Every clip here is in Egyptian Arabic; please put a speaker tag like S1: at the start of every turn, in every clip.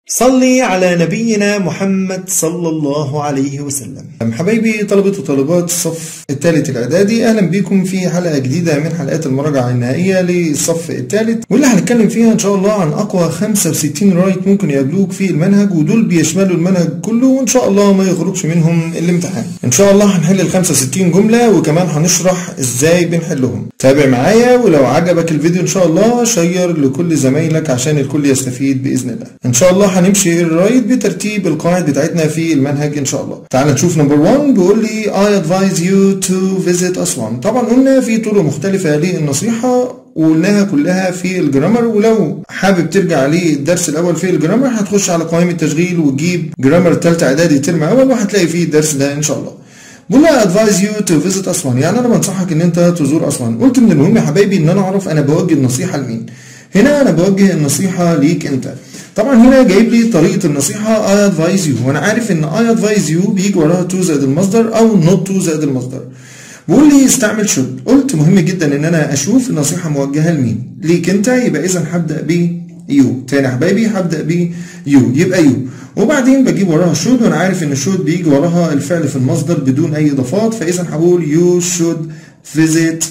S1: صلي على نبينا محمد صلى الله عليه وسلم حبايبي طلبة وطالبات الصف الثالث الإعدادي أهلا بكم في حلقة جديدة من حلقات المراجعة النهائية للصف الثالث واللي هنتكلم فيها إن شاء الله عن أقوى 65 رايت ممكن يقابلوك في المنهج ودول بيشملوا المنهج كله وإن شاء الله ما يخرجش منهم الامتحان إن شاء الله هنحل ال 65 جملة وكمان هنشرح إزاي بنحلهم تابع معايا ولو عجبك الفيديو إن شاء الله شير لكل زمايلك عشان الكل يستفيد بإذن الله إن شاء الله هنمشي الرايت بترتيب القواعد بتاعتنا في المنهج ان شاء الله تعال نشوف نمبر 1 بيقول لي I advise you to visit أسوان طبعا قلنا في طرق مختلفة للنصيحة وقلناها كلها في الجرامر ولو حابب ترجع للدرس الاول في الجرامر هتخش على قوائم التشغيل وتجيب جرامر ثالثه اعدادي ترم اول وهتلاقي فيه الدرس ده ان شاء الله بقول لها ادفايز يو تو فيزيت اسوان يعني انا بنصحك ان انت تزور اسوان قلت من المهم يا حبايبي ان انا اعرف انا بوجه النصيحه لمين هنا انا بوجه النصيحه ليك انت طبعا هنا جايب لي طريقه النصيحه I advise you وانا عارف ان I advise you بيجي وراها to زائد المصدر او not to زائد المصدر بيقول لي استعمل should قلت مهم جدا ان انا اشوف النصيحه موجهه لمين ليك انت يبقى اذا هبدا ب يو تاني يا حبايبي هبدا ب يو يبقى يو وبعدين بجيب وراها should وانا عارف ان should بيجي وراها الفعل في المصدر بدون اي اضافات فاذا هقول you should visit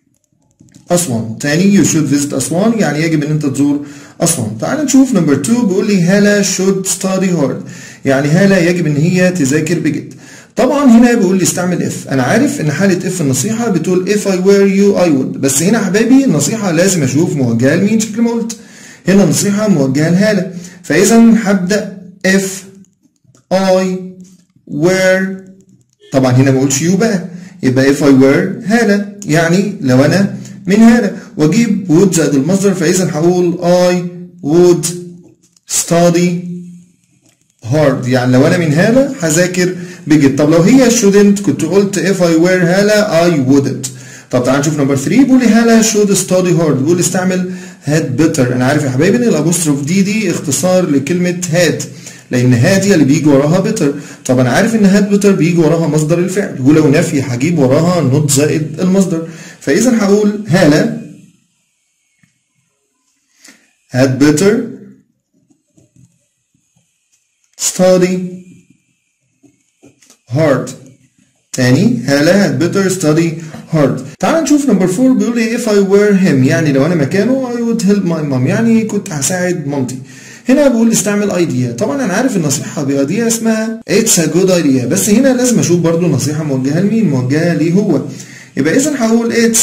S1: أسوان تاني you should visit أسوان يعني يجب أن أنت تزور أسوان تعال نشوف نمبر 2 بيقول لي هالة should study hard يعني هالة يجب أن هي تذاكر بجد طبعا هنا بيقول لي استعمل if أنا عارف أن حالة if النصيحة بتقول if I were you I would بس هنا حبايبي النصيحة لازم أشوف موجهة لمين شكل ما قلت هنا النصيحة موجهة لهالة فإذا هبدأ if I were طبعا هنا ما بقولش you بقى يبقى if I were هالة يعني لو أنا من هذا واجيب would زائد المصدر فاذا هقول I would study hard يعني لو انا من هذا هذاكر بجد طب لو هي shouldn't كنت قلت if I were هالة I wouldn't طب تعال نشوف نمبر 3 بيقول لي هالة should study hard بيقول استعمل had better انا عارف يا حبايبي ان الابوستروف دي دي اختصار لكلمة had لان هادي اللي بيجي وراها بيتر طب انا عارف ان هاد بيتر بيجي وراها مصدر الفعل ولو نفي هجيب وراها نوت زائد المصدر فاذا هقول هالة had better study hard تاني هالة had better study hard تعال نشوف نمبر 4 بيقول لي if I were him يعني لو انا مكانه I would help my mom يعني كنت هساعد مامتي هنا بقول استعمل ايديا طبعا انا عارف النصيحه بايديا اسمها اتس ا جود ايديا بس هنا لازم اشوف برضو النصيحه موجهه لمين موجهه ليه هو يبقى اذا هقول اتس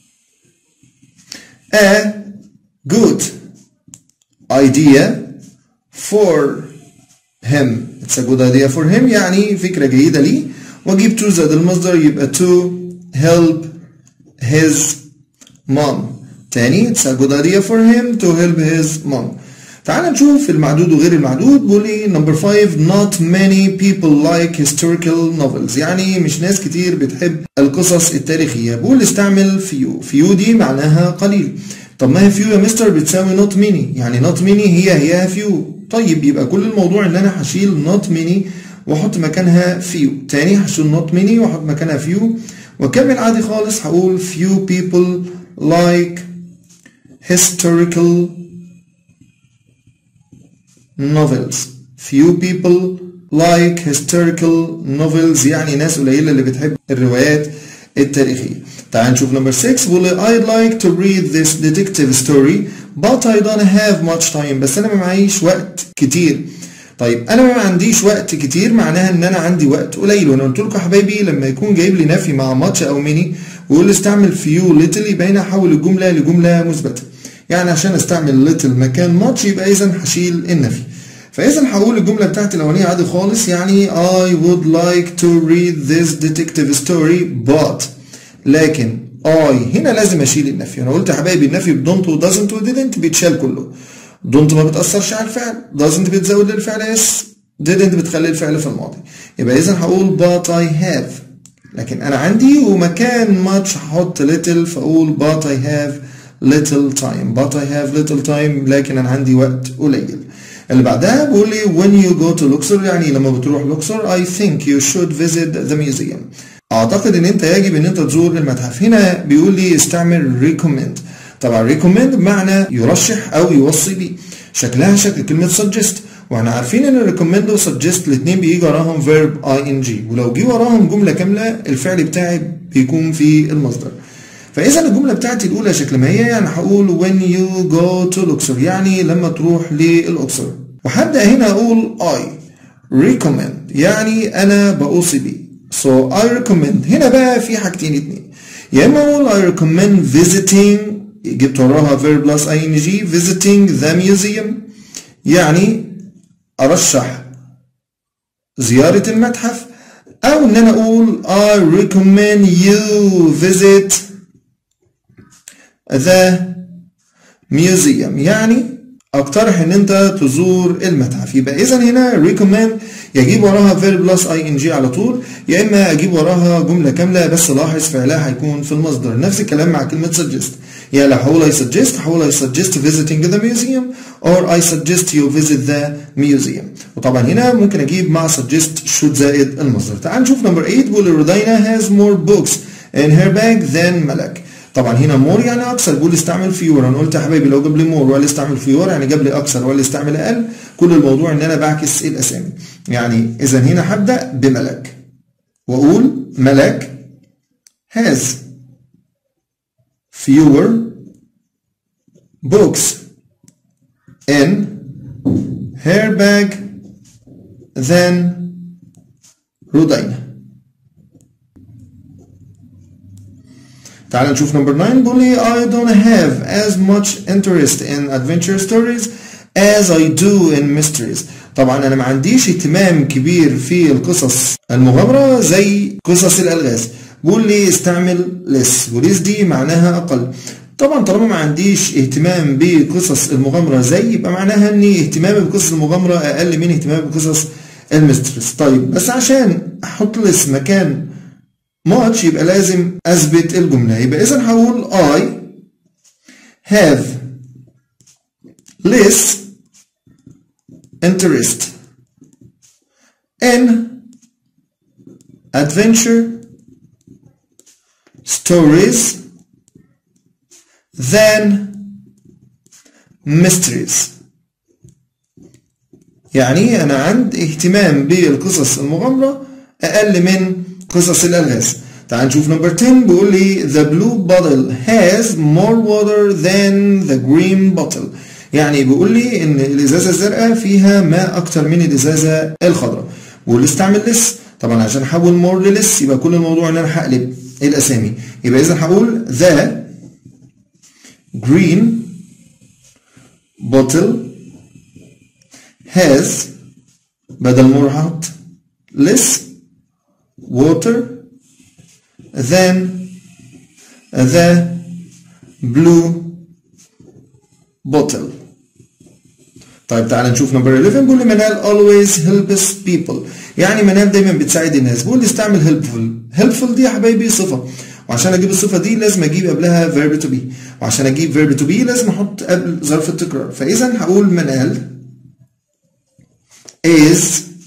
S1: a good idea for him it's a good idea for him يعني فكره جيده ليه واجيب to زائد المصدر يبقى to help his mom تاني it's a good idea for him to help his mom تعال نشوف المعدود وغير المعدود بيقول لي نمبر 5 not many people like historical novels يعني مش ناس كتير بتحب القصص التاريخية بقول استعمل فيو فيو دي معناها قليل طب ما هي فيو يا مستر بتساوي not many يعني not many هي هي فيو طيب يبقى كل الموضوع ان انا هشيل not many واحط مكانها فيو تاني هشيل not many واحط مكانها فيو واكمل عادي خالص هقول few people like historical novels few people like historical novels يعني ناس قليلة اللي بتحب الروايات التاريخية تعال نشوف نمبر 6 بيقول I'd like to read this detective story but I don't have much time بس أنا ما معيش وقت كتير طيب أنا ما عنديش وقت كتير معناها إن أنا عندي وقت قليل وأنا قلت لكم يا حبايبي لما يكون جايب لي نفي مع much أو many ويقول لي استعمل few little يبقى هنا أحول الجملة لجملة مثبتة يعني عشان استعمل little مكان much يبقى إذا هشيل النفي فإذا هقول الجملة بتاعتي الأولانية عادي خالص يعني I would like to read this detective story but لكن I هنا لازم أشيل النفي أنا قلت يا حبايبي النفي don't و doesn't و didn't بيتشال كله don't ما بتأثرش على الفعل doesn't بتزود للفعل اس didn't بتخلي الفعل في الماضي يبقى إذا هقول but I have لكن أنا عندي ومكان much هحط little فأقول but I have little time but I have little time لكن أنا عندي وقت قليل اللي بعدها بيقول لي when you go to Luxor يعني لما بتروح لوكسور I think you should visit the museum اعتقد ان انت يجب ان انت تزور المتحف هنا بيقول لي استعمل recommend طبعا recommend بمعنى يرشح او يوصي بيه شكلها شكل كلمة suggest واحنا عارفين ان recommend و suggest الاثنين بيجي وراهم verb ing ولو جه وراهم جمله كامله الفعل بتاعي بيكون في المصدر فاذا الجمله بتاعتي الاولى شكل ما هي يعني هقول when you go to الاقصر يعني لما تروح للاقصر وهبدا هنا اقول I recommend يعني انا بوصي بيه so I recommend هنا بقى في حاجتين اتنين يا اما اقول I recommend visiting جبت وراها verb plus ing visiting the museum يعني ارشح زيارة المتحف او ان انا اقول I recommend you visit the museum يعني اقترح ان انت تزور المتحف يبقى اذا هنا recommend يجيب وراها verb plus ing على طول يا اما اجيب وراها جمله كامله بس لاحظ فعلها هيكون في المصدر نفس الكلام مع كلمه suggest يعني لو هقول I suggest هقول I suggest visiting the museum or I suggest you visit the museum وطبعا هنا ممكن اجيب مع suggest should زائد المصدر تعال نشوف نمبر 8 بيقول رودينا has more books in her bag than ملك طبعا هنا مور يعني اكثر بيقول استعمل فيور انا قلت يا حبايبي لو جاب لي مور ولا استعمل فيور يعني جاب لي اكثر ولا استعمل اقل كل الموضوع ان انا بعكس الاسامي يعني اذا هنا هبدا بملك واقول ملك has fewer books in her bag than رودينا تعال نشوف نمبر 9 بيقول لي I don't have as much interest in adventure stories as I do in mysteries طبعا انا ما عنديش اهتمام كبير في القصص المغامرة زي قصص الالغاز بيقول لي استعمل less وليس دي معناها اقل طبعا طالما ما عنديش اهتمام بقصص المغامرة زي يبقى معناها اني اهتمامي بقصص المغامرة اقل من اهتمامي بقصص الميسترس طيب بس عشان احط لس مكان much يبقى لازم اثبت الجملة يبقى اذا هقول I have less interest in adventure stories than mysteries يعني أنا عند اهتمام بالقصص المغامرة أقل من قصص الألغاز تعال نشوف نمبر 10 بيقول لي the blue bottle has more water than the green bottle يعني بيقول لي ان الازازه الزرقاء فيها ماء اكتر من الازازه الخضراء بيقول لي استعمل لس طبعا عشان احول مور للس يبقى كل الموضوع ان انا هقلب الاسامي يبقى اذا هقول the green bottle has بدل مور هحط less water than the blue bottle طيب تعال نشوف نمبر 11 بيقول لي منال always helps people يعني منال دايما بتساعد الناس بيقول لي استعمل helpful helpful دي يا حبايبي صفة وعشان اجيب الصفة دي لازم اجيب قبلها verb to be وعشان اجيب verb to be لازم احط قبل ظرف التكرار فاذا هقول منال is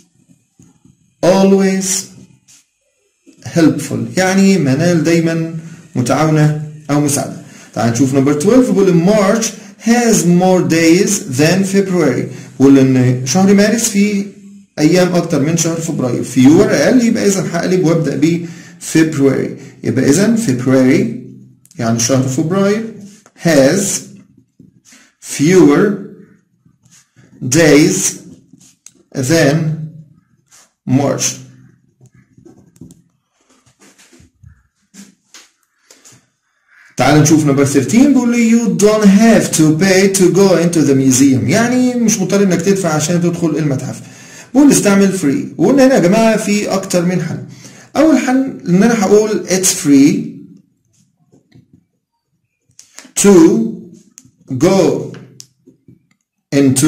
S1: always helpful يعني منال دايما متعاونة أو مساعدة تعال نشوف نمبر 12 بيقول March has more days than February بيقول إن شهر مارس فيه أيام أكتر من شهر فبراير fewer أقل يبقى إذا هقلب وأبدأ ب February يبقى إذا February يعني شهر فبراير has fewer days than March تعال نشوف نمبر 13 بيقول لي you don't have to pay to go into the museum يعني مش مضطر انك تدفع عشان تدخل المتحف بقول استعمل free وقلنا هنا يا جماعه في اكتر من حل اول حل ان انا هقول it's free to go into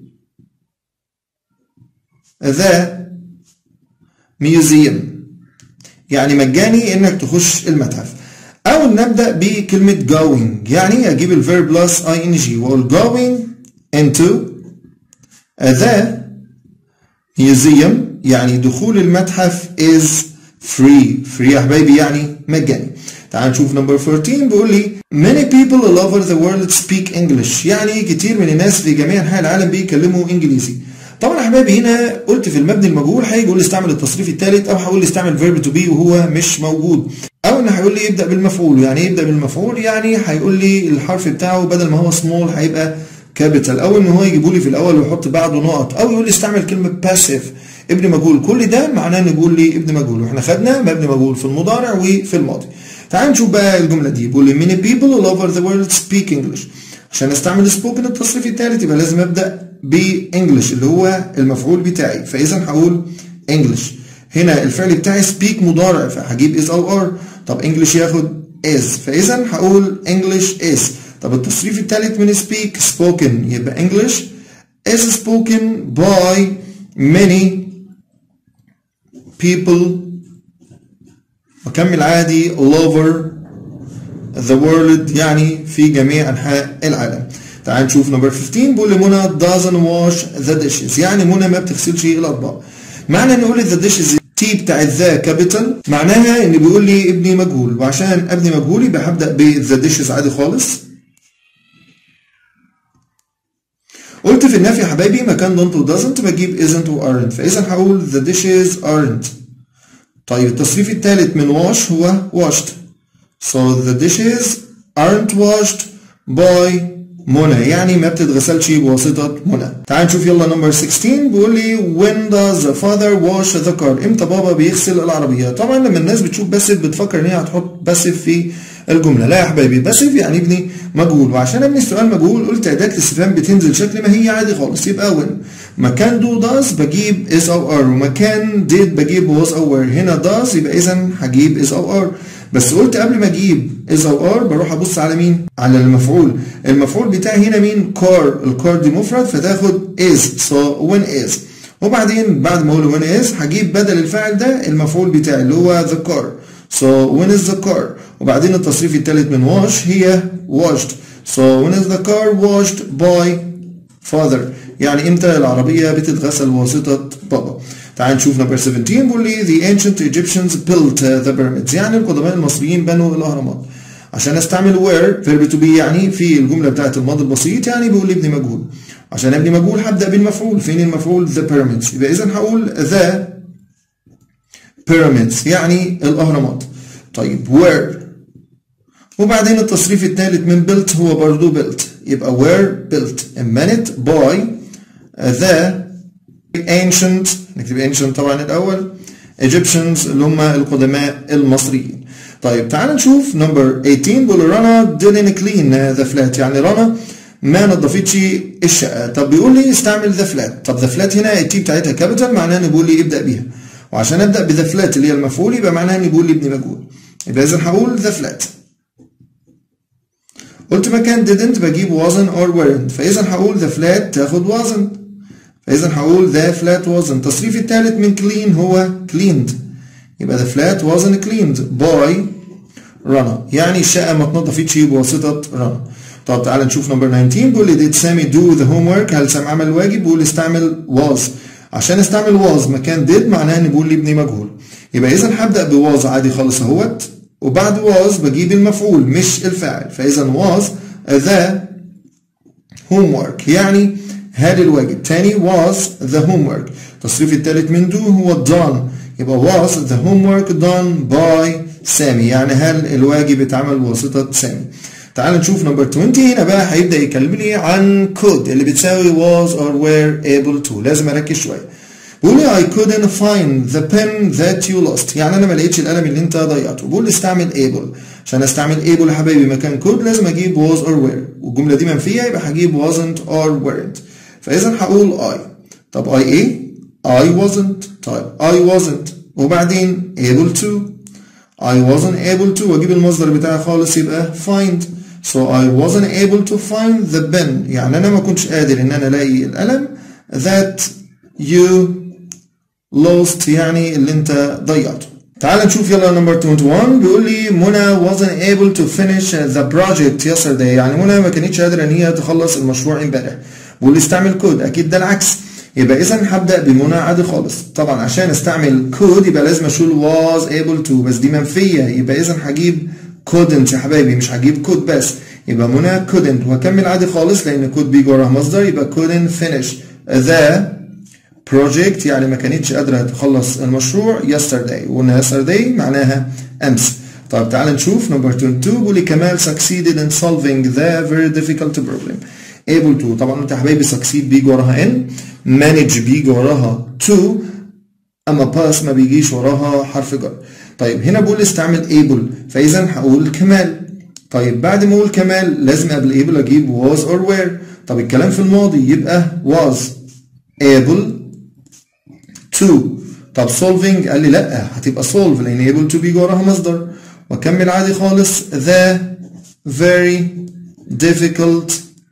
S1: the museum يعني مجاني انك تخش المتحف او نبدا بكلمه going يعني اجيب الفيرب بلس اي ان جي واقول going into the museum يعني دخول المتحف is free free يا حبايبي يعني مجاني تعال نشوف نمبر 14 بيقول لي many people all over the world speak English يعني كتير من الناس في جميع انحاء العالم بيتكلموا انجليزي طبعا يا حبايبي هنا قلت في المبني المجهول هيجي يقول لي استعمل التصريف الثالث او هقول لي استعمل فيرب تو بي وهو مش موجود او ان هيقول لي يبدا بالمفعول يعني ايه يبدا بالمفعول يعني هيقول لي الحرف بتاعه بدل ما هو سمول هيبقى كابيتال او ان هو يجيبه لي في الاول ويحط بعده نقط او يقول لي استعمل كلمه باسيف ابن مجهول كل ده معناه ان يقول لي ابن مجهول واحنا خدنا مبني مجهول في المضارع وفي الماضي تعال نشوف بقى الجمله دي بيقول لي many people all over the world speak English عشان استعمل سبوكن التصريف الثالث يبقى لازم ابدا بانجلش اللي هو المفعول بتاعي فاذا هقول انجلش هنا الفعل بتاعي speak مضارع فهجيب is او are طب انجلش ياخد is فاذا هقول انجلش is طب التصريف الثالث من speak spoken يبقى English is spoken by many people وكمل عادي all over the world يعني في جميع أنحاء العالم تعال نشوف نمبر 15 بيقول لي منى doesn't wash the dishes يعني منى ما بتغسلش الأطباق معنى ان نقول the dishes تي بتاع ذا كابيتال معناها ان بيقول لي ابني مجهول وعشان ابني مجهول يبقى هبدا بذا ديشز عادي خالص قلت في النفي يا حبايبي مكان don't و doesn't بجيب isn't و aren't فاذا هقول the dishes aren't طيب التصريف الثالث من wash هو washed so the dishes aren't washed by منى يعني ما بتتغسلش بواسطة منى تعال نشوف يلا نمبر 16 بيقول لي when does the father wash the car امتى بابا بيغسل العربية طبعا لما الناس بتشوف باسف بتفكر ان هي هتحط باسف في الجملة لا يا حبايبي باسف يعني ابني مجهول وعشان ابني السؤال مجهول قلت أداة الاستفهام بتنزل شكل ما هي عادي خالص يبقى when مكان do does بجيب is أو are ومكان did بجيب was أو were هنا does يبقى إذا هجيب is أو are بس قلت قبل ما اجيب is او ار بروح ابص على مين؟ على المفعول، المفعول بتاعي هنا مين؟ كار، الكار دي مفرد فتاخد is so when is وبعدين بعد ما اقول when is هجيب بدل الفاعل ده المفعول بتاعي اللي هو the car so when is the car وبعدين التصريف الثالث من wash هي washed so when is the car washed by father يعني امتى العربية بتتغسل بواسطة بابا تعال نشوف نمبر 17 بيقول لي the ancient Egyptians built the pyramids يعني القدماء المصريين بنوا الأهرامات عشان استعمل where verb to be يعني في الجملة بتاعت الماضي البسيط يعني بيقول لي ابني مجهول عشان ابني مجهول هبدأ بالمفعول فين المفعول the pyramids يبقى إذا هقول the pyramids يعني الأهرامات طيب where وبعدين التصريف الثالث من built هو برضو built يبقى where built emanate by the ancient نكتب ancient طبعا الأول Egyptians اللي هم القدماء المصريين طيب تعال نشوف نمبر 18 بيقول رنا didn't clean the flat يعني رنا ما نظفتش الشقة طب بيقول لي استعمل the flat طب the flat هنا التي بتاعتها كابيتال معناها ان بيقول لي ابدأ بيها وعشان ابدأ بذا flat اللي هي المفعول يبقى معناها ان بيقول لي ابني مجهول يبقى اذا هقول the flat قلت مكان didn't بجيب wasn't or weren't فاذا هقول the flat تاخد wasn't فاذا هقول the flat wasn't التصريف الثالث من clean هو cleaned يبقى the flat wasn't cleaned by رنا يعني الشقة ما اتنضفتش بواسطة رنا طب تعال نشوف نمبر 19 بيقول لي did سامي do the homework هل سام عمل الواجب بيقول استعمل was عشان استعمل was مكان did معناه ان بيقول لي ابني مجهول يبقى اذا هبدا بواز عادي خالص اهوت وبعد was بجيب المفعول مش الفاعل فاذا was the homework يعني هذا الواجب تاني was the homework التصريف الثالث من do هو done يبقى was the homework done by سامي يعني هل الواجب اتعمل بواسطة سامي تعال نشوف نمبر 20 هنا بقى هيبدأ يكلمني عن could اللي بتساوي was or were able to لازم اركز شوية بيقول لي I couldn't find the pen that you lost يعني انا ما لقيتش القلم اللي انت ضيعته بيقول لي استعمل able عشان استعمل able يا حبايبي مكان could لازم اجيب was or were والجملة دي منفية يبقى هجيب wasn't or weren't فاذا هقول I طب I ايه I wasn't طيب I wasn't وبعدين able to I wasn't able to واجيب المصدر بتاعي خالص يبقى find so I wasn't able to find the pen يعني انا ما كنتش قادر ان انا الاقي القلم that you lost يعني اللي انت ضيعته تعال نشوف يلا نمبر 21 بيقول لي منى wasn't able to finish the project yesterday يعني منى ما كانتش قادرة ان هي تخلص المشروع امبارح بيقول لي استعمل كود اكيد ده العكس يبقى اذا هبدا بمنى عادي خالص طبعا عشان استعمل كود يبقى لازم اشيل was able to بس دي منفيه يبقى اذا هجيب couldn't يا حبايبي مش هجيب كود بس يبقى منى couldn't وهكمل عادي خالص لان كود بيجي وراها مصدر يبقى couldn't finish the project يعني ما كانتش قادرة تخلص المشروع yesterday وقلنا yesterday معناها أمس طيب تعال نشوف نمبر 22 بيقول لي كمال succeeded in solving the very difficult problem able to طبعا انت يا حبايبي succeed بيجي وراها ان manage بيجي وراها to اما pass ما بيجيش وراها حرف جر طيب هنا بقول استعمل able فاذا هقول كمال طيب بعد ما اقول كمال لازم قبل able اجيب was or were طب الكلام في الماضي يبقى was able to طب solving قال لي لا هتبقى solve لان able to بيجي وراها مصدر واكمل عادي خالص the very difficult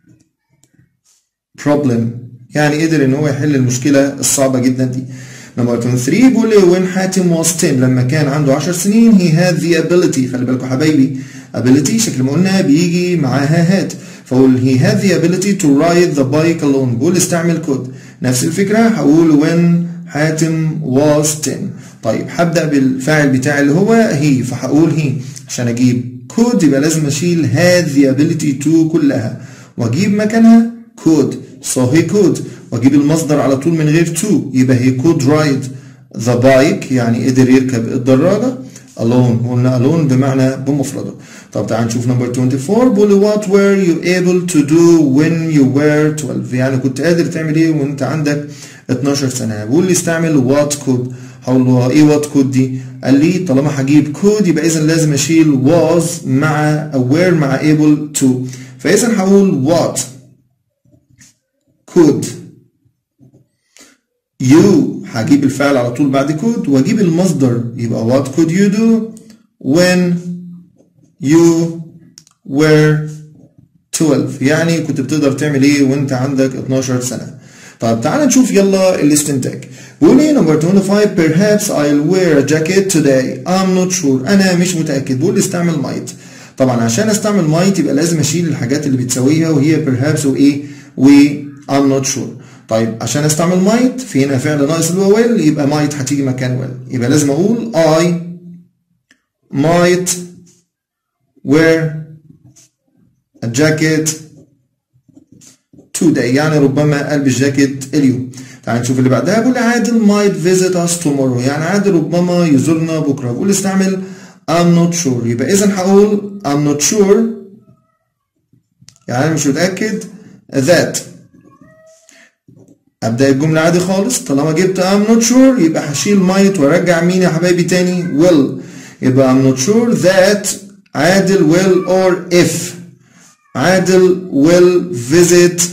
S1: problem يعني قدر ان هو يحل المشكله الصعبه جدا دي نمبر 23 بيقول لي when حاتم was 10 لما كان عنده 10 سنين he had the ability خلي بالكم حبايبي ability شكل ما قلنا بيجي معاها had فاقول he had the ability to ride the bike alone بقول استعمل كود نفس الفكره هقول when حاتم was 10 طيب هبدا بالفاعل بتاعي اللي هو هي فهقول هي عشان اجيب كود يبقى لازم اشيل had the ability to كلها واجيب مكانها could so he could واجيب المصدر على طول من غير to يبقى he could ride the bike يعني قدر يركب الدراجة alone قلنا alone بمعنى بمفرده طب تعال نشوف نمبر 24 بيقول what were you able to do when you were 12 يعني كنت قادر تعمل ايه وانت عندك 12 سنة بيقول لي استعمل what could هقول له ايه what could دي قال لي طالما هجيب could يبقى اذا لازم اشيل was مع were مع able to فاذا هقول what could you هجيب الفعل على طول بعد could واجيب المصدر يبقى what could you do when you were 12 يعني كنت بتقدر تعمل ايه وانت عندك 12 سنة طيب تعال نشوف يلا الاستنتاج بيقول ايه نمبر 25 perhaps I'll wear a jacket today I'm not sure انا مش متأكد بيقول استعمل might طبعا عشان استعمل might يبقى لازم اشيل الحاجات اللي بتساويها وهي perhaps وايه و I'm not sure طيب عشان استعمل might في هنا فعل ناقص اللي هو will يبقى might هتيجي مكان will يبقى لازم اقول I might wear a jacket today يعني ربما البس جاكيت اليوم تعال نشوف اللي بعدها بيقول عادل might visit us tomorrow يعني عادل ربما يزورنا بكره بقول استعمل I'm not sure يبقى اذا هقول I'm not sure يعني انا مش متاكد that ابدا الجمله عادي خالص طالما جبت I'm not sure يبقى هشيل might وارجع مين يا حبايبي تاني will يبقى I'm not sure that عادل will or if عادل will visit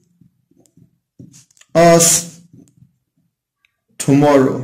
S1: us tomorrow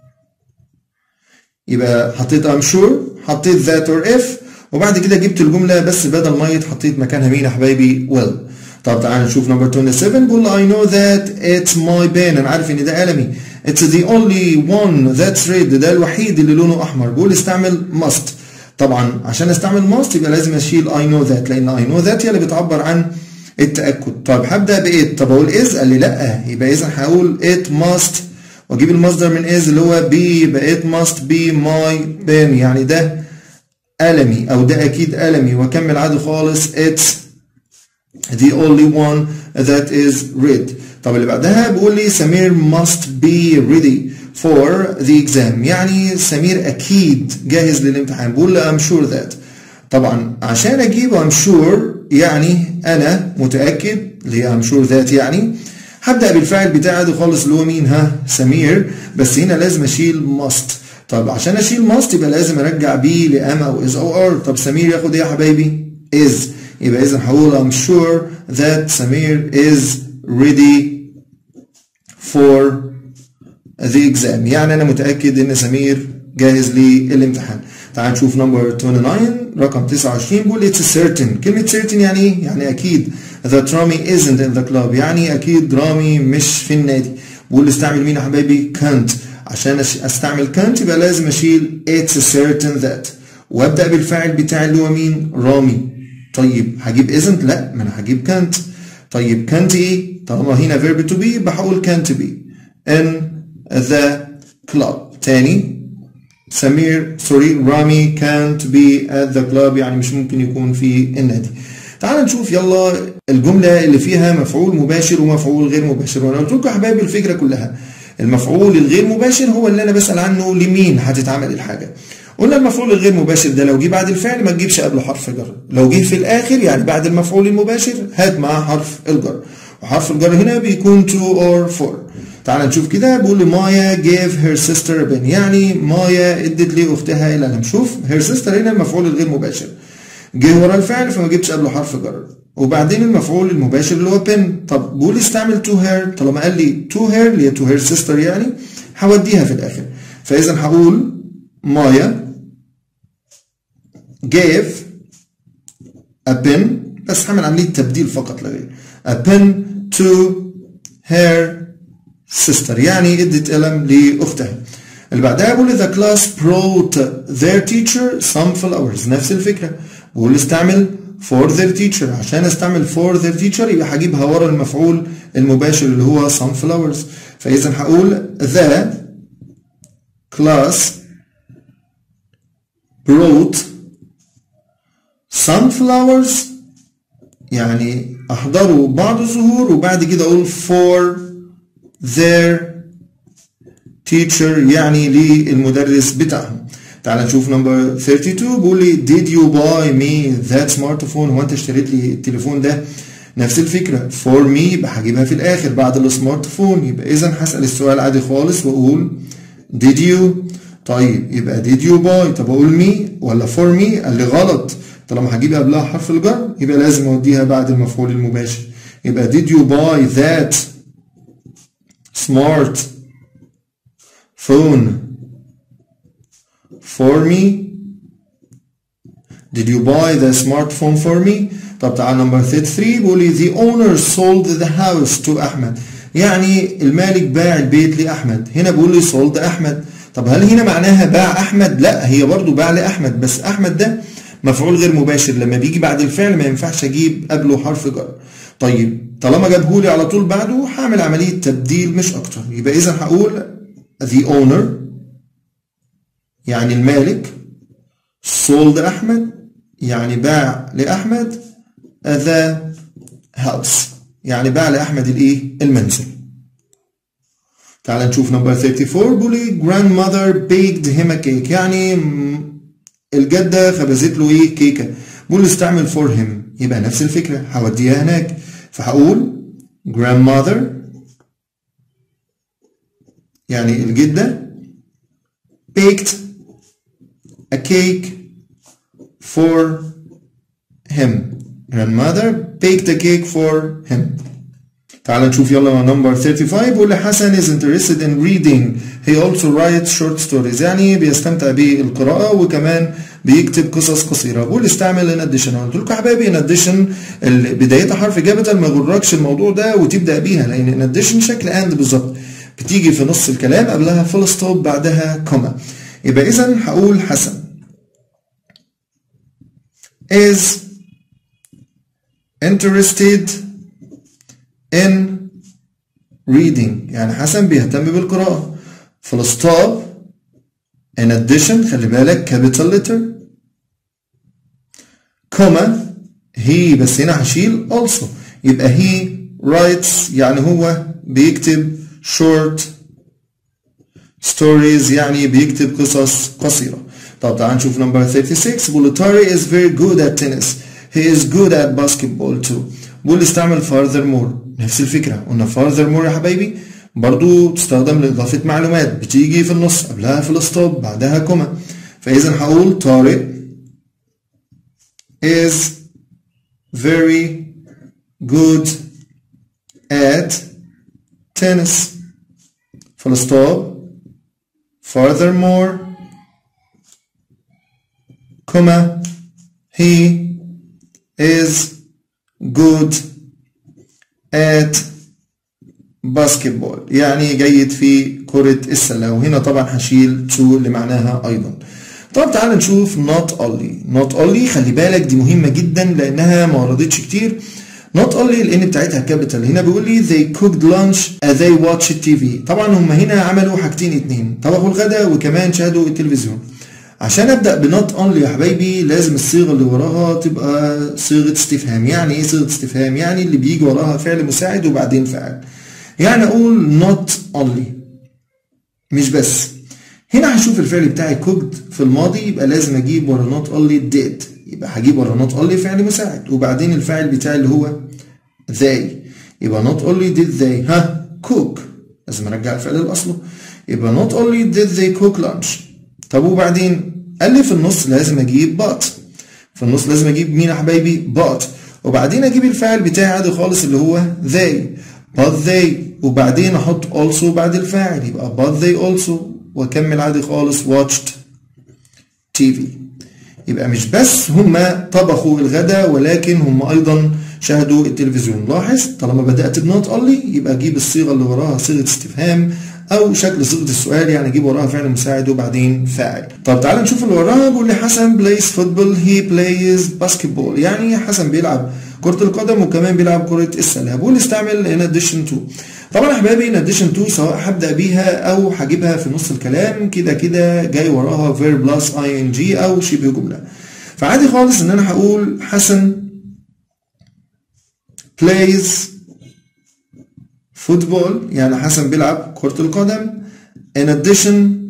S1: يبقى حطيت I'm sure حطيت that or if وبعد كده جبت الجملة بس بدل might حطيت مكانها مين يا حبايبي will طب تعالى نشوف نمبر 27 بيقول I know that it's my pen انا عارف ان ده قلمي it's the only one that's red ده الوحيد اللي لونه احمر بيقول استعمل must طبعا عشان استعمل must يبقى لازم اشيل I know that لان I know that هي اللي بتعبر عن التأكد طيب هبدأ بإيه طب أقول is قال لي لأ يبقى إذا هقول it must وأجيب المصدر من is اللي هو be يبقى it must be my pen يعني ده قلمي أو ده أكيد قلمي وأكمل عادي خالص it's the only one that is red طب اللي بعدها بيقول لي سمير must be ready for the exam يعني سمير أكيد جاهز للامتحان بقول له I'm sure that طبعا عشان أجيب I'm sure يعني أنا متأكد اللي هي I'm sure that يعني هبدأ بالفعل بتاعي ده خالص اللي هو مين ها سمير بس هنا لازم أشيل must طب عشان أشيل must يبقى لازم أرجع بي لأم أو is أو are طب سمير ياخد إيه يا حبايبي is يبقى إذا هقول I'm sure that سمير is ready for the exam يعني أنا متأكد إن سمير جاهز للامتحان تعال نشوف نمبر 29 رقم 29 بيقول it's certain كلمة certain يعني ايه؟ يعني أكيد that رامي isn't in the club يعني أكيد رامي مش في النادي بقول استعمل مين يا حبايبي can't عشان استعمل can't يبقى لازم أشيل it's certain that وأبدأ بالفاعل بتاعي اللي هو مين؟ رامي طيب هجيب isn't؟ لا ما أنا هجيب can't طيب can't إيه؟ طالما هنا verb to be يبقى هقول can't be in the club تاني سمير سوري رامي كانت بي at the club يعني مش ممكن يكون في النادي تعال نشوف يلا الجملة اللي فيها مفعول مباشر ومفعول غير مباشر وانا قلت لكم يا حبايبي الفكرة كلها المفعول الغير مباشر هو اللي انا بسال عنه لمين هتتعمل الحاجه قلنا المفعول الغير مباشر ده لو جه بعد الفعل ما تجيبش قبله حرف جر لو جه في الاخر يعني بعد المفعول المباشر هات معاه حرف الجر وحرف الجر هنا بيكون to or for تعال نشوف كده بيقول لي مايا gave her sister a pen يعني مايا ادت لاختها القلم شوف her sister هنا المفعول الغير مباشر جه ورا الفعل فما جبتش قبله حرف جر وبعدين المفعول المباشر اللي هو بن طب بقول استعمل تو هير طالما قال لي تو هير اللي هي تو هير سيستر يعني هوديها في الاخر فاذا هقول مايا gave a pen بس هعمل عمليه تبديل فقط لا غير a pen to her sister يعني ادت قلم لاختها اللي بعدها بقول the class brought their teacher some flowers نفس الفكره بقول استعمل for their teacher عشان استعمل for their teacher يبقى هجيبها ورا المفعول المباشر اللي هو some flowers فاذا هقول the class brought some flowers يعني احضروا بعض الزهور وبعد كده اقول for their teacher يعني للمدرس بتاعهم تعال نشوف نمبر 32 بيقول لي did you buy me that smartphone هو انت اشتريت لي التليفون ده نفس الفكرة for me يبقى هجيبها في الآخر بعد السمارت فون يبقى إذا هسأل السؤال عادي خالص وأقول did you طيب يبقى did you buy طب أقول me ولا for me قال لي غلط طالما هجيب قبلها حرف الجر يبقى لازم أوديها بعد المفعول المباشر يبقى did you buy that smart phone for me Did you buy the smartphone for me طب تعال نمبر 33 بيقول لي the owner sold the house to أحمد يعني المالك باع البيت لأحمد هنا بيقول لي sold أحمد طب هل هنا معناها باع أحمد لا هي برضو باع لأحمد بس أحمد ده مفعول غير مباشر لما بيجي بعد الفعل ما ينفعش أجيب قبله حرف جر طيب طالما جابهولي على طول بعده هعمل عملية تبديل مش أكتر يبقى إذا هقول the owner يعني المالك sold أحمد يعني باع لأحمد the house يعني باع لأحمد الإيه؟ المنزل. تعال نشوف نمبر 34 بيقول لي grandmother baked him a cake يعني الجدة خبزت له إيه؟ كيكة. بيقول لي استعمل for him يبقى نفس الفكرة هوديها هناك فهقول grandmother يعني الجدة baked a cake for him. Grandmother baked a cake for him. تعال نشوف يلا نمبر 35 بيقول لي حسن is interested in reading he also writes short stories يعني بيستمتع بالقراءة وكمان بيكتب قصص قصيرة بقول استعمل in addition قلت لكم يا حبايبي in addition بدايتها حرف جابتال ما يغركش الموضوع ده وتبدأ بيها لأن in addition شكل and بالظبط بتيجي في نص الكلام قبلها فول ستوب بعدها كوما يبقى إذا هقول حسن is interested in reading يعني حسن بيهتم بالقراءة full stop in addition خلي بالك capital letter comma he بس هنا هشيل also يبقى he writes يعني هو بيكتب short stories يعني بيكتب قصص قصيرة طب تعال نشوف نمبر 36 بيقول Tari is very good at tennis he is good at basketball too بيقول استعمل furthermore نفس الفكرة قلنا furthermore يا حبايبي برضو تستخدم لإضافة معلومات بتيجي في النص قبلها في الستوب بعدها كوما فإذا هقول طارق is very good at tennis full stop furthermore comma he is good at basketball يعني جيد في كرة السلة وهنا طبعا هشيل to اللي معناها أيضا طب تعال نشوف not only not only خلي بالك دي مهمة جدا لأنها ما وردتش كتير not only لأن بتاعتها كابيتال هنا بيقول لي they cooked lunch as they watched TV طبعا هم هنا عملوا حاجتين اتنين طبخوا الغداء وكمان شاهدوا التلفزيون عشان ابدا بنوت اونلي يا حبايبي لازم الصيغه اللي وراها تبقى صيغه استفهام يعني ايه صيغه استفهام يعني اللي بيجي وراها فعل مساعد وبعدين فاعل يعني اقول not only مش بس هنا هشوف الفعل بتاعي cooked في الماضي يبقى لازم اجيب ورا not only did يبقى هجيب ورا not only فعل مساعد وبعدين الفاعل بتاعي اللي هو they يبقى not only did they ها cook لازم ارجع الفعل لاصله يبقى not only did they cook lunch طب وبعدين قال لي في النص لازم اجيب but في النص لازم اجيب مين يا حبايبي but وبعدين اجيب الفاعل بتاعي عادي خالص اللي هو they but they وبعدين احط also بعد الفاعل يبقى but they also واكمل عادي خالص watched TV يبقى مش بس هما طبخوا الغداء ولكن هم ايضا شاهدوا التلفزيون لاحظ طالما بدات بنوت اونلي يبقى اجيب الصيغه اللي وراها صيغه استفهام او شكل صيغه السؤال يعني اجيب وراها فعل مساعد وبعدين فاعل طب تعال نشوف اللي وراها بيقول لي حسن بلايز فوتبول هي بلايز باسكتبول يعني حسن بيلعب كرة القدم وكمان بيلعب كرة السلة بقول استعمل in addition to طبعا يا احبابي in addition to سواء هبدأ بيها او هجيبها في نص الكلام كده كده جاي وراها verb plus ing او شبه جملة فعادي خالص ان انا هقول حسن plays football يعني حسن بيلعب كرة القدم in addition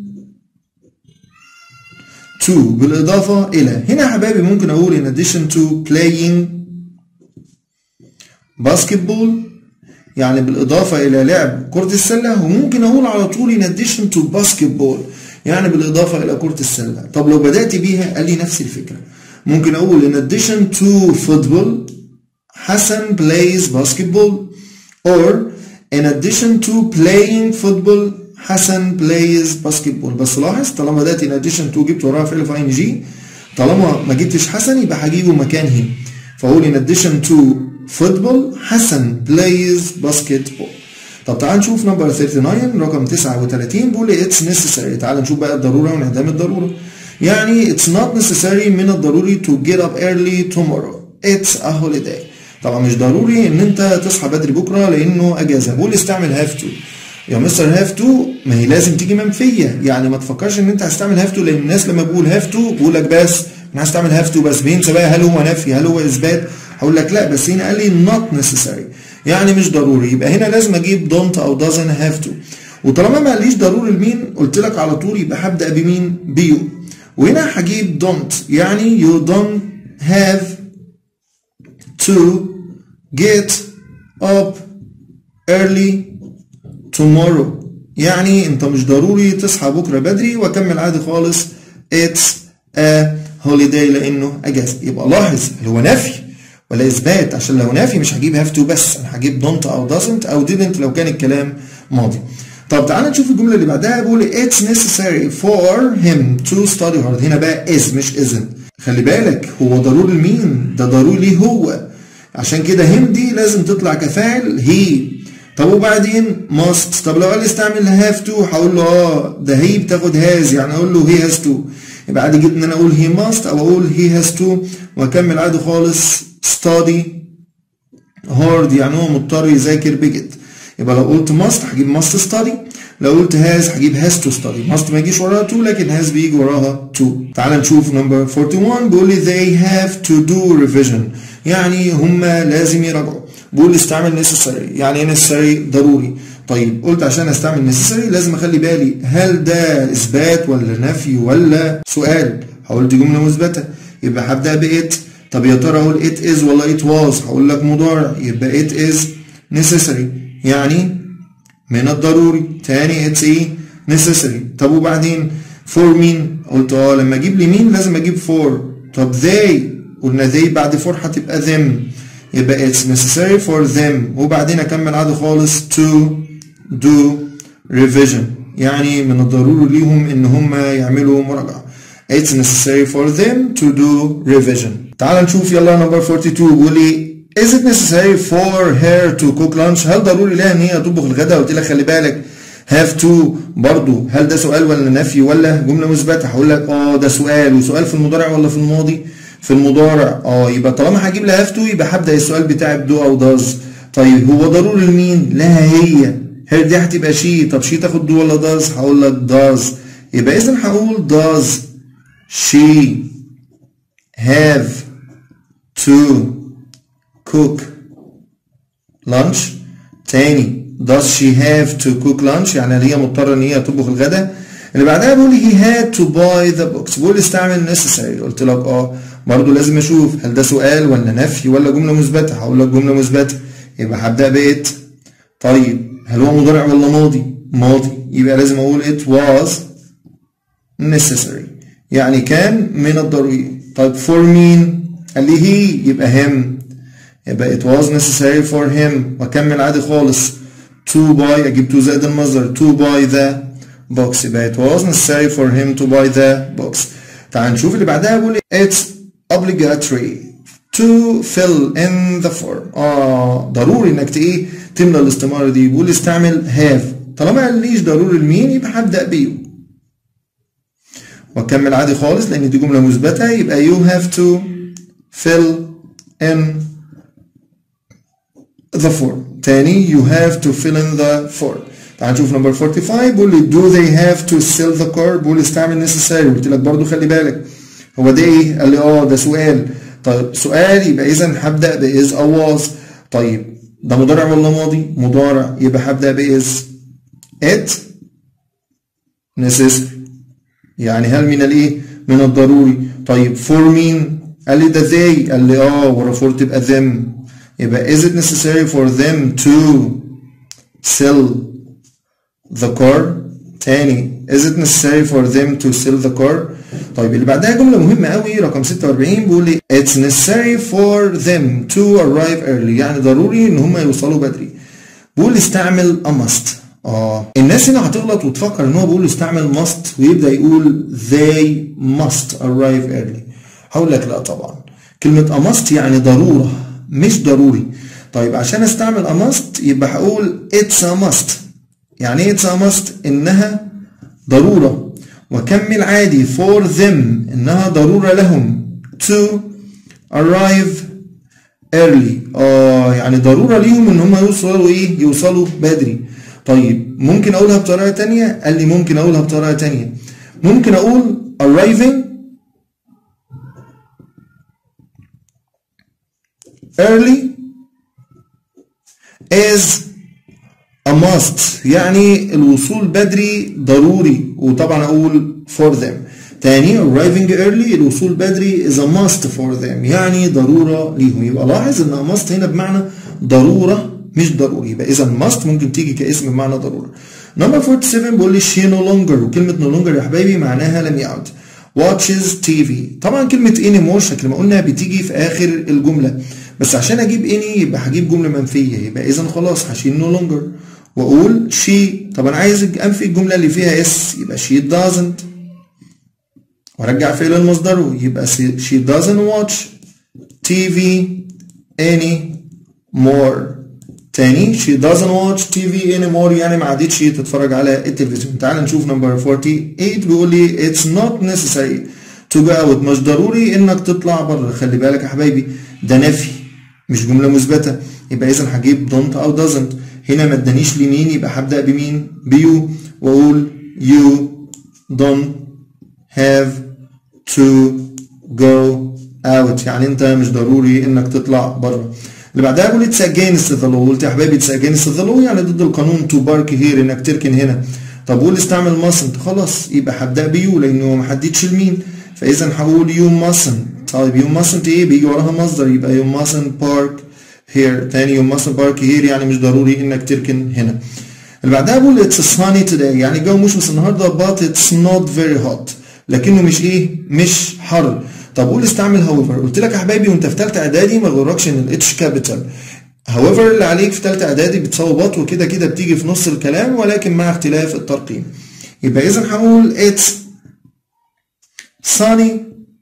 S1: to بالإضافة إلى هنا يا حبايبي ممكن أقول in addition to playing basketball يعني بالإضافة إلى لعب كرة السلة وممكن أقول على طول in addition to basketball يعني بالإضافة إلى كرة السلة طب لو بدأت بيها قال لي نفس الفكرة ممكن أقول in addition to football حسن plays basketball or in addition to playing football حسن plays basketball بس لاحظ طالما بدأت in addition to جبت وراها فعل في ing طالما ما جبتش حسن يبقى هجيبه مكان هي فأقول in addition to football حسن plays basketball طب تعال نشوف نمبر 39 رقم 39 بيقول لي it's necessary تعال نشوف بقى الضرورة وانعدام الضرورة يعني it's not necessary من الضروري to get up early tomorrow it's a holiday طبعا مش ضروري ان انت تصحى بدري بكره لانه اجازه بقول استعمل هاف تو يا مستر هاف تو ما هي لازم تيجي منفيه يعني ما تفكرش ان انت هتستعمل هاف تو لان الناس لما بقول هاف تو بقول لك بس انا هستعمل هاف تو بس بينسى بقى هل هو نفي هل هو اثبات هقول لك لا بس هنا قال لي not necessary يعني مش ضروري يبقى هنا لازم اجيب don't او doesn't have to وطالما ما قاليش ضروري لمين قلت لك على طول يبقى هبدا بمين بيو وهنا هجيب don't يعني you don't have to get up early tomorrow يعني انت مش ضروري تصحى بكره بدري واكمل عادي خالص it's a holiday لانه اجازه يبقى لاحظ اللي هو نفي ولا اثبات عشان لو نفي مش هجيب have to بس انا هجيب don't او doesn't او didn't لو كان الكلام ماضي طب تعالى نشوف الجمله اللي بعدها بيقول it's necessary for him to study hard هنا بقى is مش isn't خلي بالك هو ضروري لمين ده ضروري ليه هو عشان كده him دي لازم تطلع كفاعل هي طب وبعدين must طب لو قال لي استعمل have to هقول له اه ده هي بتاخد has يعني اقول له he has to يبقى عادي جدا ان انا اقول he must او اقول he has to واكمل عادي خالص study hard يعني هو مضطر يذاكر بجد يبقى لو قلت must هجيب must study لو قلت has هجيب has to study must ما يجيش وراها to لكن has بيجي وراها to تعال نشوف نمبر 41 بيقول لي they have to do revision يعني هم لازم يراجعوا بقول استعمل necessary يعني ايه necessary ضروري طيب قلت عشان استعمل necessary لازم اخلي بالي هل ده اثبات ولا نفي ولا سؤال هقول دي جمله مثبته يبقى هبدا بإت طب يا ترى اقول it is ولا it was هقول لك مضارع يبقى it is necessary يعني من الضروري تاني it's ايه necessary طب وبعدين for مين قلت اه لما اجيب لي مين لازم اجيب for طب they قلنا they بعد for هتبقى them يبقى it's necessary for them وبعدين اكمل عادي خالص to do revision يعني من الضروري ليهم ان هم يعملوا مراجعة it's necessary for them to do revision تعال نشوف يلا نمبر 42 بيقول لي is it necessary for her to cook lunch هل ضروري لها ان هي تطبخ الغداء قلت لك خلي بالك have to برضو هل ده سؤال ولا نفي ولا جملة مثبتة هقول لك اه ده سؤال وسؤال في المضارع ولا في الماضي في المضارع اه يبقى طالما هجيب لها have to يبقى هبدا السؤال بتاعي بدو او does طيب هو ضروري لمين لها هي هي دي هتبقى شي طب شي تاخد دو ولا does هقول لك does يبقى اذا هقول does she have to cook lunch تاني does she have to cook lunch يعني هل هي مضطرة ان هي تطبخ الغداء اللي بعدها بيقول he had to buy the books بيقول استعمل necessary قلت لك اه برضه لازم اشوف هل ده سؤال ولا نفي ولا جملة مثبتة هقول لك جملة مثبتة يبقى هبدأ بإت طيب هل هو مضارع ولا ماضي ماضي يبقى لازم اقول it was necessary يعني كان من الضروري طيب for مين قال لي he يبقى him يبقى it was necessary for him واكمل عادي خالص to buy اجيب to زائد المصدر to buy the box يبقى it was necessary for him to buy the box تعال نشوف اللي بعدها بيقول it's obligatory to fill in the form اه ضروري انك ايه تملى الاستمارة دي بيقول استعمل have طالما قاليش ضروري لمين يبقى هبدأ بيه واكمل عادي خالص لان دي جملة مثبتة يبقى you have to fill in the form تاني you have to fill in the form تعال نشوف نمبر 45 بيقول لي do they have to sell the car بيقول استعمل necessary قلت لك برضو خلي بالك هو ده ايه قال لي اه ده سؤال طيب سؤال يبقى اذا هبدا باز او was طيب ده مضارع ولا ماضي مضارع يبقى هبدا باز it necessary يعني هل من الايه من الضروري طيب for مين قال لي ده they قال لي اه ورا for تبقى them يبقى is it necessary for them to sell the car تاني is it necessary for them to sell the car طيب اللي بعدها جملة مهمة قوي رقم 46 بيقول لي it's necessary for them to arrive early يعني ضروري ان هم يوصلوا بدري بيقول لي استعمل a must اه الناس هنا هتغلط وتفكر ان هو بيقول استعمل must ويبدا يقول they must arrive early هقول لك لا طبعا كلمة a must يعني ضرورة مش ضروري طيب عشان استعمل a must يبقى هقول it's a must يعني ايه it's a must انها ضرورة وكمل عادي for them انها ضرورة لهم to arrive early اه يعني ضرورة ليهم ان هم يوصلوا ايه يوصلوا بدري طيب ممكن اقولها بطريقة تانية قال لي ممكن اقولها بطريقة تانية ممكن اقول arriving early is a must يعني الوصول بدري ضروري وطبعا اقول for them تاني arriving early الوصول بدري is a must for them يعني ضرورة ليهم يبقى لاحظ ان a must هنا بمعنى ضرورة مش ضروري يبقى اذا must ممكن تيجي كاسم بمعنى ضرورة نمبر 47 بيقول لي she no longer وكلمة no longer يا حبايبي معناها لم يعد watches TV طبعا كلمة anymore شكل ما قلنا بتيجي في آخر الجملة بس عشان أجيب any يبقى هجيب جملة منفية يبقى إذا خلاص هشيل no longer وأقول she طب أنا عايز أنفي الجملة اللي فيها اس يبقى she doesn't وأرجع فعل المصدر يبقى she doesn't watch TV anymore تاني she doesn't watch TV anymore يعني ما عادتش تتفرج على التلفزيون تعال نشوف نمبر 48 بيقول لي it's not necessary to go out مش ضروري انك تطلع بره خلي بالك يا حبايبي ده نفي مش جملة مثبتة يبقى اذا هجيب don't او doesn't هنا ما ادانيش لمين يبقى هبدأ بمين بيو واقول you don't have to go out يعني انت مش ضروري انك تطلع بره اللي بعدها بقول اتس اجينست ذا لو قلت يا حبايبي اتس اجينست ذا لو يعني ضد القانون تو بارك هير انك تركن هنا طب قول استعمل ماسنت خلاص يبقى هبدا بيو لانه ما حددش لمين فاذا هقول يو ماسنت طيب يو ماسنت ايه بيجي وراها مصدر يبقى يو ماسنت بارك هير تاني يو ماسنت بارك هير يعني مش ضروري انك تركن هنا اللي بعدها بقول اتس ساني توداي يعني الجو مشمس النهارده but it's not very hot لكنه مش ايه مش حر طب قول استعمل هاويفر قلت لك يا حبايبي وانت في ثالثه اعدادي ما غركش ان الاتش كابيتال هاويفر اللي عليك في ثالثه اعدادي بتساوي بط وكده كده بتيجي في نص الكلام ولكن مع اختلاف الترقيم يبقى اذا هقول اتس sunny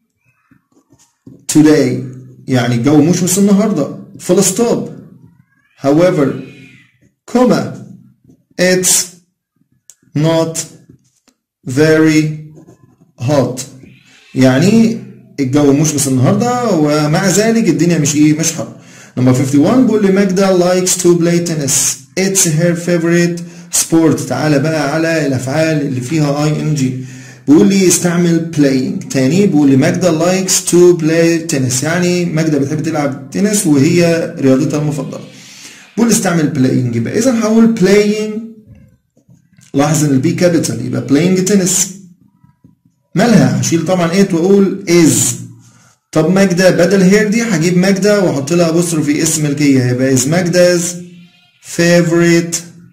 S1: today يعني الجو مشمس النهارده فول ستوب however كوما it's not very hot يعني الجو مشمس النهارده ومع ذلك الدنيا مش ايه مش حر نمبر 51 بيقول لي ماجدا likes to play tennis it's her favorite sport تعالى بقى على الافعال اللي فيها اي ان جي بيقول لي استعمل playing تاني بيقول لي ماجدا likes to play tennis يعني ماجدا بتحب تلعب تنس وهي رياضتها المفضله بقول استعمل playing يبقى اذا هقول playing لاحظ ان البي كابيتال يبقى playing تنس مالها هشيل طبعا ايه واقول is طب ماجدة بدل هير دي هجيب ماجدة واحط لها apostrophe اسم ملكية يبقى is ماجدا's favorite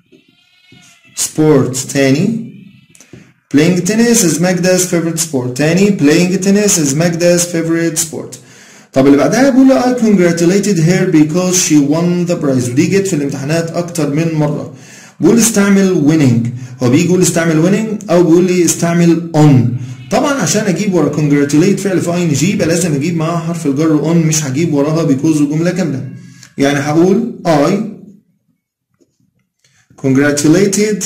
S1: sport تاني playing tennis is Magda's favorite sport تاني playing tennis is Magda's favorite sport طب اللي بعدها بيقول I congratulated her because she won the prize ودي جت في الامتحانات أكتر من مرة بيقول استعمل winning هو بيجي يقول استعمل winning أو بيقول لي استعمل on طبعا عشان اجيب ورا congratulate فعل في ان جي يبقى لازم اجيب معاها حرف الجر on مش هجيب وراها because جمله كامله يعني هقول I congratulated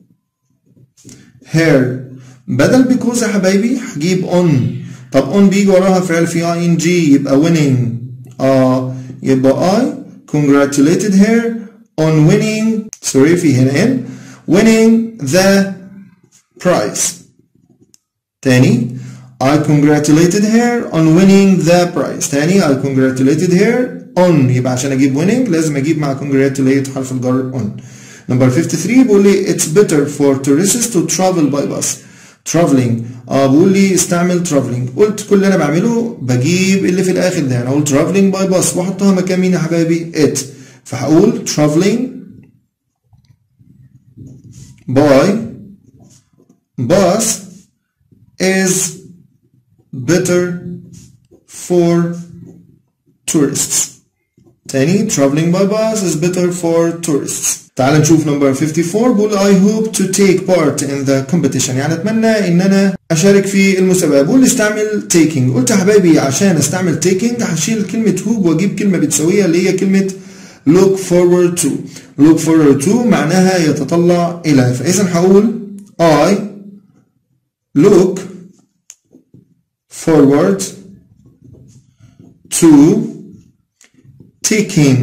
S1: her بدل because يا حبايبي هجيب on طب on بيجي وراها فعل في اي ان جي يبقى winning اه يبقى I congratulated her on winning sorry في هنا in winning the prize تاني I congratulated her on winning the prize تاني I congratulated her on يبقى عشان اجيب winning لازم اجيب مع congratulate حرف الجر on number 53 بيقول لي it's better for tourists to travel by bus traveling اه بيقول لي استعمل traveling قلت كل اللي انا بعمله بجيب اللي في الاخر ده انا اقول traveling by bus واحطها مكان مين يا حبايبي it فهقول traveling by bus is better for tourists تاني traveling by bus is better for tourists تعال نشوف نمبر 54 بقول I hope to take part in the competition يعني اتمنى ان انا اشارك في المسابقه بقول استعمل taking قلت يا حبايبي عشان استعمل taking هشيل كلمه hope واجيب كلمه بتساويها اللي هي كلمه look forward to look forward to معناها يتطلع الى فاذا هقول I look forward to taking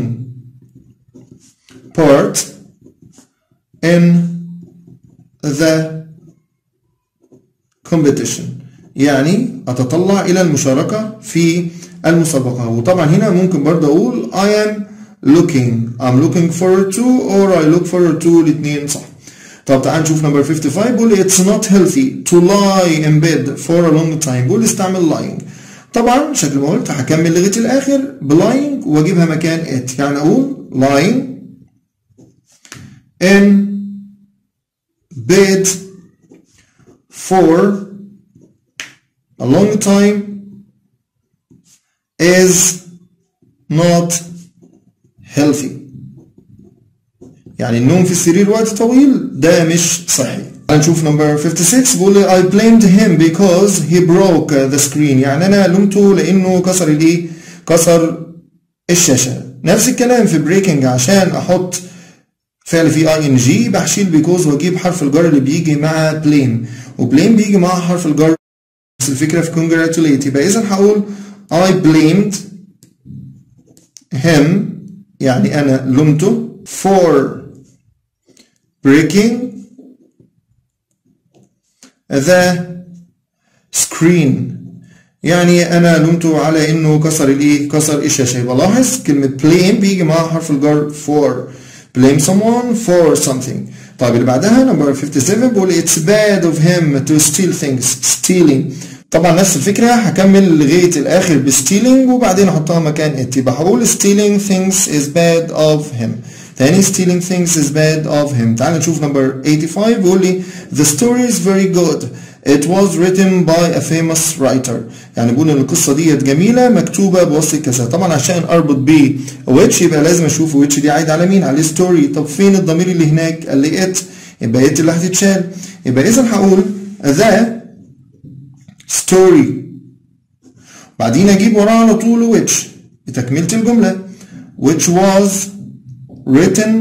S1: part in the competition يعني أتطلع إلى المشاركة في المسابقة وطبعا هنا ممكن برضه أقول I am looking I'm looking forward to or I look forward to الاثنين صح طب تعال نشوف نمبر 55 بيقول it's not healthy to lie in bed for a long time بيقول استعمل lying طبعا شكل ما قلت هكمل لغايه الاخر بلاينج واجيبها مكان it يعني اقول lying in bed for a long time is not healthy يعني النوم في السرير وقت طويل ده مش صحي هنشوف نمبر 56 بيقول I blamed him because he broke the screen يعني انا لومته لانه كسر الايه كسر الشاشه نفس الكلام في breaking عشان احط فعل فيه اي ان جي بشيل بيكوز واجيب حرف الجر اللي بيجي مع بليم وبليم بيجي مع حرف الجر بس الفكره في congratulate يبقى اذا هقول I blamed him يعني انا لومته for breaking the screen يعني انا لومته على انه كسر الايه كسر الشاشه يبقى لاحظ كلمه blame بيجي معاها حرف الجر for blame someone for something طيب اللي بعدها نمبر 57 بيقول it's bad of him to steal things stealing طبعا نفس الفكره هكمل لغايه الاخر ب stealing وبعدين احطها مكان it يبقى هقول stealing things is bad of him تاني stealing things is bad of him تعال نشوف نمبر 85 بيقول لي the story is very good it was written by a famous writer يعني بيقول ان القصه ديت جميله مكتوبه بوصف كذا طبعا عشان اربط ب which يبقى لازم اشوف which دي عايد على مين على الستوري طب فين الضمير اللي هناك قال لي it يبقى it اللي هتتشال يبقى اذا هقول the story بعدين اجيب وراها على طول which بتكمله الجمله which was written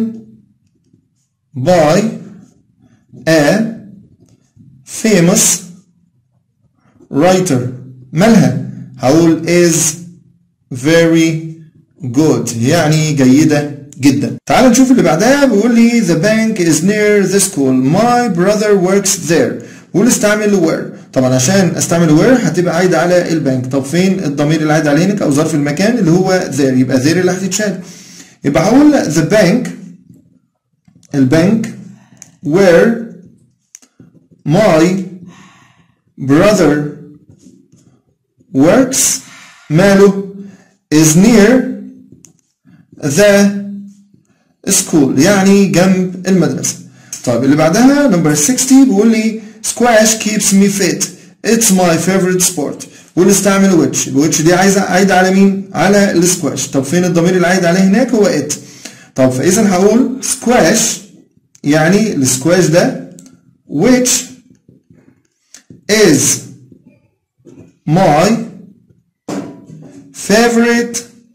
S1: by a famous writer مالها هقول is very good يعني جيدة جدا تعال نشوف اللي بعدها بيقول لي the bank is near the school my brother works there بقول استعمل where طبعا عشان استعمل where هتبقى عايدة على البنك طب فين الضمير اللي عايد على هناك او ظرف المكان اللي هو there يبقى there اللي هتتشال يبقى هقول the bank البنك where my brother works ماله is near the school يعني جنب المدرسة طيب اللي بعدها نمبر 60 بيقول لي squash keeps me fit it's my favorite sport بيقول استعمل which الويتش دي عايزة عايدة على مين؟ على السكواش طب فين الضمير اللي عايد عليه هناك هو it طب فإذا هقول squash يعني السكواش ده which is my favorite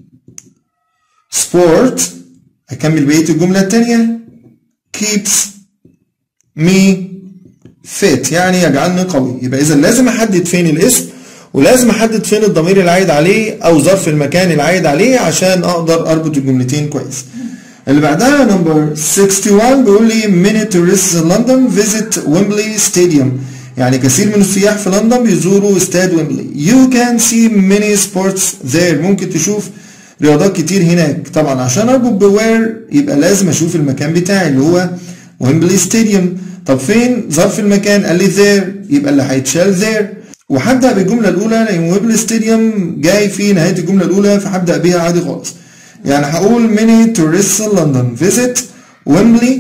S1: sport أكمل بقية الجملة التانية keeps me fit يعني يجعلني قوي يبقى إذا لازم أحدد فين الاسم ولازم أحدد فين الضمير العايد عليه أو ظرف المكان العايد عليه عشان أقدر أربط الجملتين كويس اللي بعدها نمبر 61 بيقول لي many tourists in London visit Wembley Stadium يعني كثير من السياح في لندن بيزوروا استاد ويمبلي you can see many sports there ممكن تشوف رياضات كتير هناك طبعا عشان اربط بوير يبقى لازم اشوف المكان بتاعي اللي هو ويمبلي ستاديوم طب فين ظرف المكان قال لي there يبقى اللي هيتشال there وهبدا بالجمله الاولى لان ويمبلي ستاديوم جاي في نهايه الجمله الاولى فهبدا بيها عادي خالص يعني هقول many tourists in London visit Wembley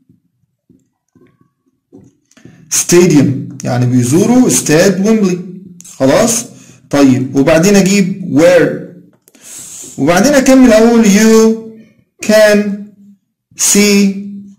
S1: stadium يعني بيزوروا استاد ويمبلي خلاص طيب وبعدين اجيب where وبعدين اكمل اقول you can see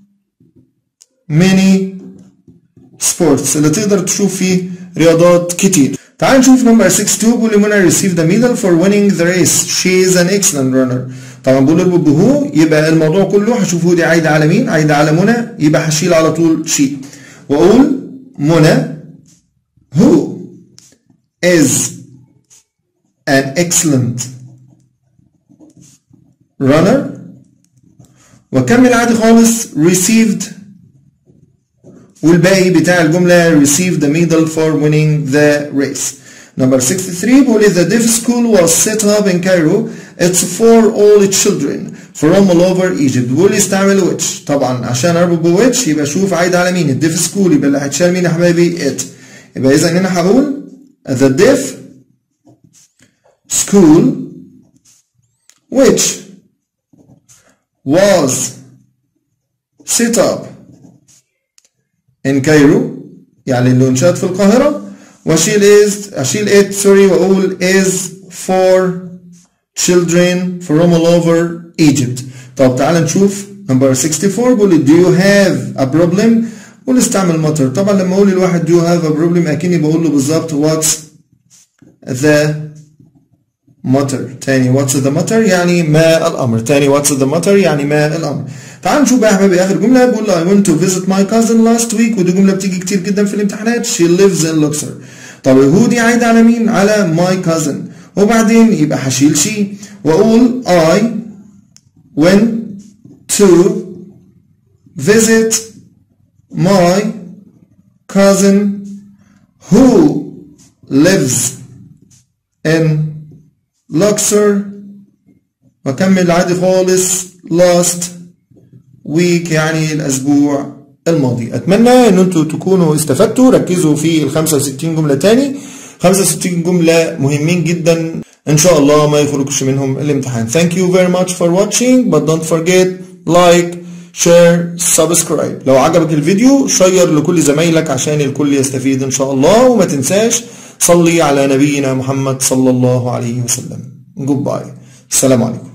S1: many sports اللي تقدر تشوف فيه رياضات كتير تعال نشوف نمبر 62 بيقول لي منى received the medal for winning the race she is an excellent runner طبعا بقول اربط بهو يبقى الموضوع كله هشوف هو دي عايده على مين عايده على منى يبقى هشيل على طول she واقول منى who is an excellent runner واكمل عادي خالص received والباقي بتاع الجملة received the medal for winning the race. Number 63 بيقول the deaf school was set up in Cairo. It's for all children from all over Egypt. بيقول استعمل which طبعا عشان اربط ب which يبقى شوف عايد على مين الديف سكول يبقى اللي هيتشال مين يا حبايبي it. يبقى اذا هنا هقول the deaf school which was set up in Cairo يعني اللي انشأت في القاهرة واشيل is اشيل it sorry واقول is for children from all over Egypt طب تعال نشوف number 64 بقول do you have a problem قول استعمل matter طبعا لما اقول للواحد do you have a problem اكني بقول له بالظبط what's the matter تاني what's the matter يعني ما الامر تاني what's the matter يعني ما الامر تعال نشوف بقى يا حبايبي اخر جمله بقول له I went to visit my cousin last week ودي جمله بتيجي كتير جدا في الامتحانات she lives in Luxor طب هو دي عايده على مين على my cousin وبعدين يبقى هشيل she واقول I went to visit my cousin who lives in Luxor واكمل عادي خالص last week يعني الاسبوع الماضي اتمنى ان انتوا تكونوا استفدتوا ركزوا في ال 65 جمله تاني 65 جمله مهمين جدا ان شاء الله ما يخرجش منهم الامتحان thank you very much for watching but don't forget like share subscribe لو عجبك الفيديو شير لكل زمايلك عشان الكل يستفيد ان شاء الله وما تنساش صلي على نبينا محمد صلى الله عليه وسلم goodbye السلام عليكم